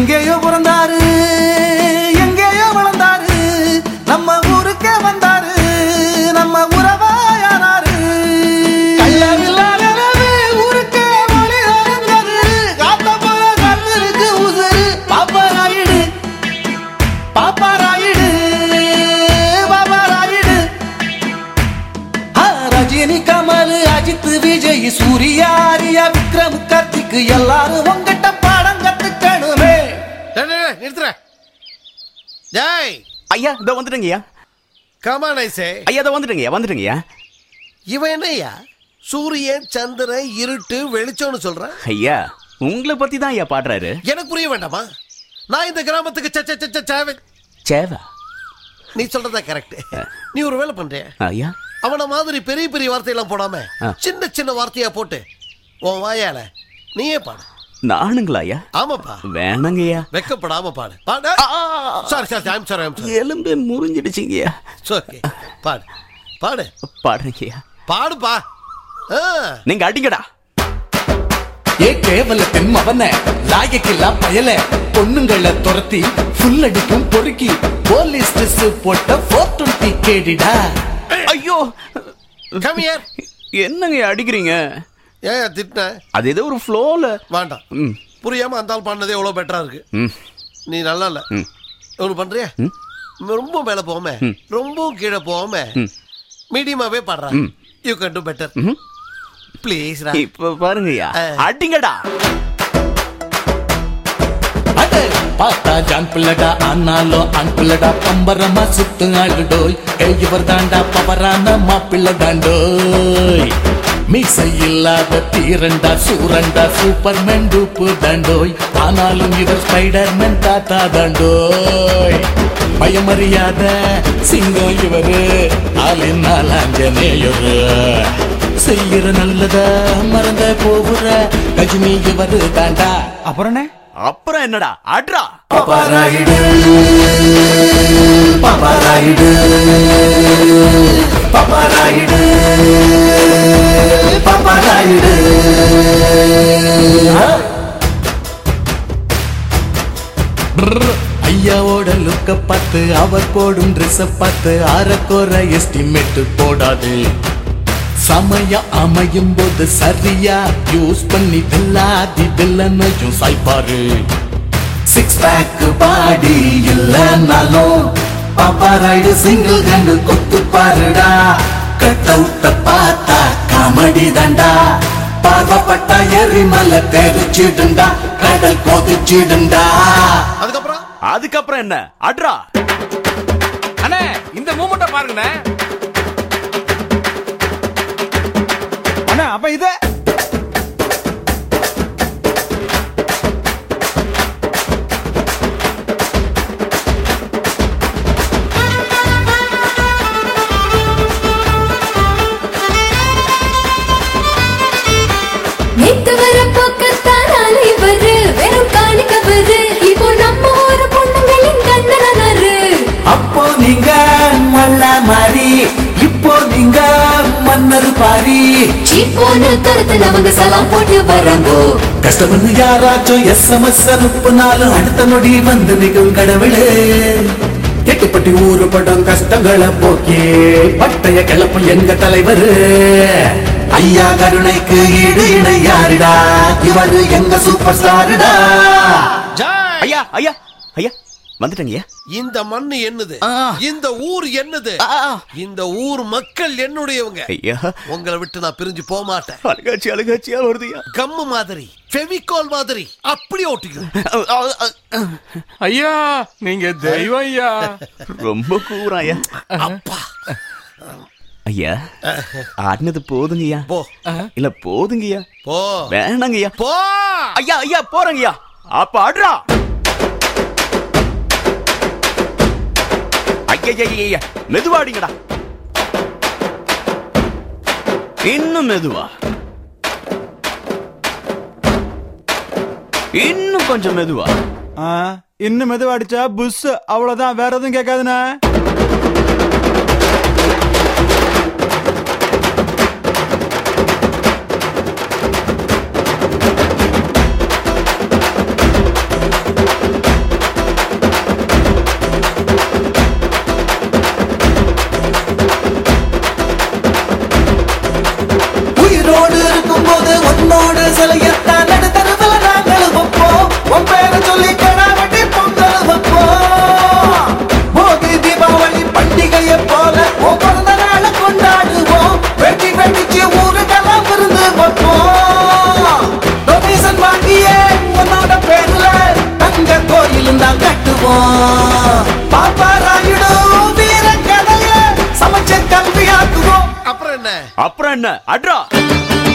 எங்கேயோ பிறந்தாரு எங்கேயோ வளர்ந்தாரு நம்ம ஊருக்கே வந்தாரு நம்ம உறவாயானாரு கள்ளமில்லாத நிலவு ஊருக்கே ஒளி அறிந்தது. காத்த போல கண்ணிருக்கு உசுரு. பாப்பராயிடு, பாப்பராயிடு, பாப்பராயிடு. ஆ, ரஜினி கமல் அஜித் விஜய் சூர்யா ஆர்யா விக்ரம் கார்த்திக் எல்லாரும் உங்ககிட்ட பாடம் கத்துக்கணுமே டேய், டேய், டேய், நிறுத்துற ஜெய் ஐயா இதோ வந்துட்டேங்கய்யா கமான் ஐசே ஐயா இதோ வந்துட்டேங்கய்யா வந்துட்டேங்கய்யா இவன் என்னய்யா சூரியன் சந்திரன் இருட்டு வெளிச்சம்னு சொல்றான் ஐயா உங்களை பத்தி தான் ஐயா பாடுறாரு எனக்கு புரிய வேண்டாமா நான் இந்த கிராமத்துக்கு ச- ச- ச- ச- சேவை சேவா நீ சொல்றதா கரெக்ட் நீ ஒரு வேலை பண்றிய ஐயா அவன மாதிரி பெரிய பெரிய வார்த்தையெல்லாம் போடாம ஆ. சின்ன சின்ன வார்த்தையா போட்டு உன் வாயால நீயே பாடு நானுங்களா ஐயா ஆமாப்பா வேணாங்கய்யா வெக்கப்படாம பாடு பாடு sorry sorry I'm sorry I'm sorry எலும்பு முறிஞ்சிடுச்சிங்கய்யா ஓகே பாடு பாடு பாடுறேங்கய்யா பாடுப்பா ஆ நீங்க அடிங்கடா ஏ கேவலத்தின் மவன லாயக்கில்லா பயல பொண்ணுங்களை துரத்தி ஃபுல் அடிக்கும் பொறுக்கி போலீஸ் ட்ரெஸ் போட்ட ஃபோர் டுவெண்ட்டி கேடிடா ஐயோ கம் ஹியர் என்னங்க அடிக்கிறீங்க ஏன் திட்டின அது ஏதோ ஒரு ஃப்ளோல வேண்டாம் ம் புரியாம அந்த ஆள் பண்ணதே எவ்வளவு பெட்டரா இருக்கு ம் நீ நல்லா இல்ல ம். ஒன்று பண்றியா ரொம்ப மேல போகாம ரொம்பவும் கீழே போகாம மீடியமாவே பாடுறா ம். You can do better hmm. Please இப்ப பாருங்கய்யா ஆ. அடிங்கடா அட பார்த்தா ஜான் பிள்ளடா ஆனாலும் ஆண் பிள்ளடா பம்பரமா சுத்து ஆளுடோய் இவர் தாண்டா பவரான மாப்பிள்ள தாண்டோய் மீசை இல்லாத தீரண்டா சூரண்டா சூப்பர் மேன் டூப்பு தாண்டோய் ஆனாலும் இவர் ஸ்பைடர் மேன் தாத்தா தாண்டோய் பயமறியாத சிங்கம் இவரு ஆளின் நாலாஞ்சனேயரு செய்யற நல்லத மறந்த போகுற கஜினி இவரு தாண்டா அப்புறம் அப்புறம் என்னடா அட்ரா பப்பராயிடு பப்பராயிடு பப்பராயிடு பப்பராயிடு ஐயாவோட லுக்க பார்த்து அவர் போடும் ட்ரெஸ் பார்த்து அறக்கோர எஸ்டிமேட் போடாது சமயம் அமையும் போது சரியா யூஸ் பண்ணி வெல்லாதி வில்லனையும் சாய்ப்பாரு சிக்ஸ் பேக் பாடி இல்லைன்னாலும் பாப்பாராய்டு சிங்கிள் கண்டு கொத்து பாருடா கட் அவுட்ட பார்த்தா காமெடி தாண்டா பார்வப்பட்ட எரிமலை தெரிச்சிடுண்டா கடல் கொதிச்சிடுண்டா அதுக்கப்புறம் அதுக்கப்புறம் என்ன அட்ரா அண்ணே இந்த மூமெண்ட பாருங்கண்ணே அண்ணா அப்ப இது நேத்து வர போக்கத்தான் அலைவரு வெறும் காணிக்கவரு இப்போ நம்ம ஊரு பொண்ணுங்களின் கண்ணனாரு அப்போ நீங்க மல்ல மாறி இப்போ நீங்க மன்னர் பாரி சீப்போன்னு துரத்துனவங்க சலாம் போட்டு வராங்கோ கஷ்டம்னு யாராச்சும் எஸ்எம்எஸ் அனுப்புனாலும் அடுத்த நொடி வந்து நிற்கும் கடவுளே எட்டுப்பட்டி ஊரு படம் கஷ்டங்களை போக்கி பட்டைய கிளப்பும் எங்க தலைவர் ஐயா கருணைக்கு ஈடு இணை யாருடா இவரு எங்க சூப்பர் ஸ்டாருடா ஜாய் ஐயா ஐயா ஐயா வந்துட்டேங்கய்யா இந்த மண்ணு என்னது ஆ. இந்த ஊர் என்னது ஆ, ஆ. இந்த ஊர் மக்கள் என்னுடையவங்க ஐயா உங்களை விட்டு நான் பிரிஞ்சு போக மாட்டேன் அழுகாச்சி அழுகாச்சியா வருதுயா கம்மு மாதிரி ஃபெவிகால் மாதிரி அப்படியே ஒட்டிக்கிறேன் ஐயா நீங்க தெய்வம் ஐயா ரொம்ப கூறாயா அப்பா ஐயா ஆடினது போதுங்கய்யா போ இல்ல போதுங்கய்யா போ வேணாங்கய்யா போ ஐயா ஐயா போறேங்கய்யா அப்ப அட்ரா ஐயா மெதுவாடிங்கடா இன்னும் மெதுவா இன்னும் கொஞ்சம் மெதுவா ஆ, இன்னும் மெதுவா அடிச்சா புஷ் அவ்வளவுதான் வேற எதுவும் கேட்காதுண்ணே பாப்பா ராயுடு வீர கதைய சமைச்ச கல்வியாக்குவோம் அப்புறம் என்ன அப்புறம் என்ன அட்ரா